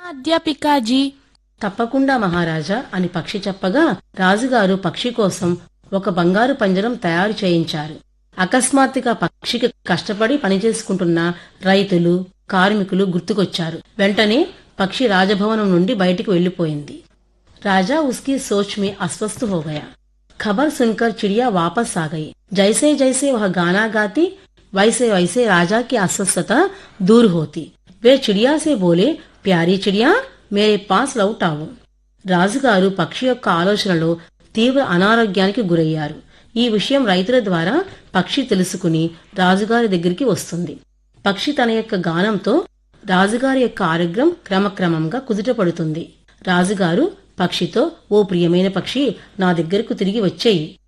అధ్యాపికాజీ తప్పకుండా మహారాజా అని పక్షి చెప్పగా రాజుగారు పక్షి కోసం ఒక బంగారు పంజరం తయారు చేయించారు అకస్మాత్తుగా పక్షికి కష్టపడి పనిచేసుకుంటున్న రైతులు కార్మికులు గుర్తుకొచ్చారు వెంటనే పక్షి రాజభవనం నుండి బయటికి వెళ్లిపోయింది राजा उसकी सोच में अस्वस्थ हो गया खबर सुनकर चिड़िया वापस आ गई जैसे जैसे वह गाना गाती वैसे वैसे राजा की अस्वस्थता दूर होती वे चिड़िया से बोले प्यारी चिड़िया मेरे पास लौट आओ రాజుగారు పక్షి యొక్క ఆలోచనలో తీవ్ర అనారోగ్యానికి గురయ్యారు ఈ విషయం రైతుల ద్వారా పక్షి తెలుసుకుని రాజుగారి దగ్గరికి వస్తుంది పక్షి తన యొక్క గానంతో రాజుగారి యొక్క ఆరోగ్యం క్రమక్రమంగా కుదుటపడుతుంది రాజుగారు పక్షితో ఓ ప్రియమైన పక్షి నా దగ్గరకు తిరిగి వచ్చేయి